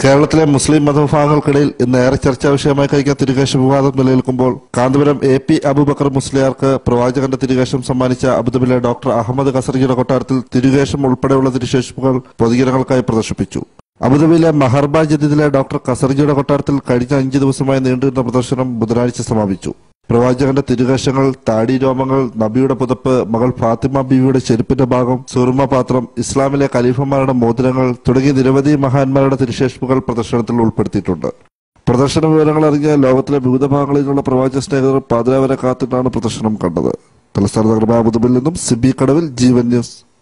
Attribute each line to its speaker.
Speaker 1: കേരളത്തിലെ മുസ്ലിം മതവിഭാഗങ്ങൾക്കിടയിൽ ഇന്ന് ഏറെ ചർച്ചാ വിഷയമായി കഴിഞ്ഞ തിരുകേശ വിവാദം നിലനിൽക്കുമ്പോൾ കാന്തപുരം എ പി അബൂബക്കർ മുസ്ലിയാർക്ക് പ്രവാചകന്റെ തിരുകേശം സമ്മാനിച്ച അബുദാബിയിലെ ഡോക്ടർ അഹമ്മദ് ഖസർജിയുടെ കൊട്ടാരത്തിൽ തിരുകേശം ഉൾപ്പെടെയുള്ള തിരുശേഷിപ്പുകൾ പൊതുജനങ്ങൾക്കായി പ്രദർശിപ്പിച്ചു അബുദാബിയിലെ മഹർബ ജദീദിലെ ഡോക്ടർ ഖസർജിയുടെ കൊട്ടാരത്തിൽ കഴിഞ്ഞ അഞ്ച് ദിവസമായി നീണ്ടുനിന്ന പ്രദർശനം ബുധനാഴ്ച സമാപിച്ചു പ്രവാചകന്റെ തിരുകേശങ്ങൾ താടി രോമങ്ങൾ നബിയുടെ പുതപ്പ് മകൾ ഫാത്തിമ ബീവിയുടെ ചെരുപ്പിന്റെ ഭാഗം സുറുമ പാത്രം ഇസ്ലാമിലെ ഖലീഫന്മാരുടെ മോതിരങ്ങൾ തുടങ്ങി നിരവധി മഹാന്മാരുടെ തിരുശേഷിപ്പുകൾ പ്രദർശനത്തിൽ ഉൾപ്പെടുത്തിയിട്ടുണ്ട് പ്രദർശന വിവരങ്ങൾ അറിഞ്ഞ ലോകത്തിലെ വിവിധ ഭാഗങ്ങളിൽ നിന്നുള്ള പ്രവാചക സ്നേഹിതർ പാതിരാവരെ കാത്തിട്ടാണ് പ്രദർശനം കണ്ടത് തലസ്ഥാന നഗരമായ അബുദാബിയിൽ നിന്നും സിബി കടവിൽ ജീവൻ ന്യൂസ്